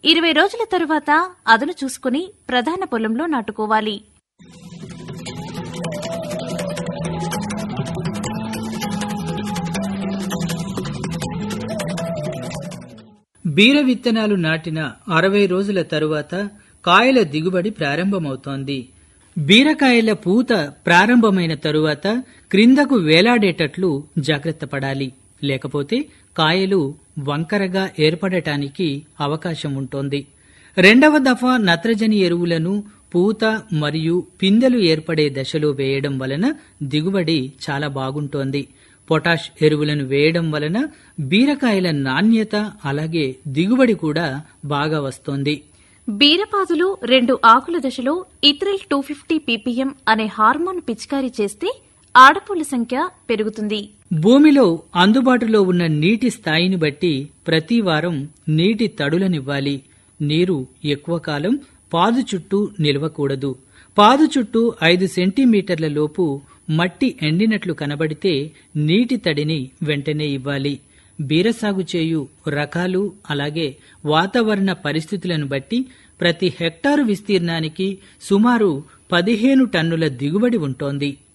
ఇరవై రోజుల తరువాత అదను చూసుకుని ప్రధాన పొలంలో నాటుకోవాలి బీర విత్తనాలు నాటిన అరవై రోజుల తరువాత కాయల దిగుబడి ప్రారంభమవుతోంది బీరకాయల పూత ప్రారంభమైన తరువాత క్రిందకు వేలాడేటట్లు జాగ్రత్త పడాలి లేకపోతే కాయలు వంకరగా ఏర్పడటానికి అవకాశం ఉంటోంది రెండవ దఫా నత్రజని ఎరువులను పూత మరియు పిందెలు ఏర్పడే దశలో వేయడం వలన దిగుబడి చాలా బాగుంటోంది పొటాష్ ఎరువులను వేయడం వలన బీరకాయల నాణ్యత అలాగే దిగుబడి కూడా బాగా వస్తోంది బీరపాదులు రెండు ఆకుల దశలో ఇథ్రిల్ టూ ఫిఫ్టీ పీపీఎం అనే హార్మోన్ పిచికారీ చేస్తే ఆడపూల సంఖ్య పెరుగుతుంది భూమిలో అందుబాటులో ఉన్న నీటి స్థాయిని బట్టి ప్రతి వారం నీటి తడులనివ్వాలి నీరు ఎక్కువ కాలం పాదు చుట్టూ నిలవకూడదు పాదు చుట్టూ ఐదు సెంటీమీటర్ల లోపు మట్టి ఎండినట్లు కనబడితే నీటి తడిని వెంటనే ఇవ్వాలి బీరసాగు చేయు రకాలు అలాగే వాతావరణ పరిస్థితులను బట్టి ప్రతి హెక్టారు విస్తీర్ణానికి సుమారు పదిహేను టన్నుల దిగుబడి ఉంటోంది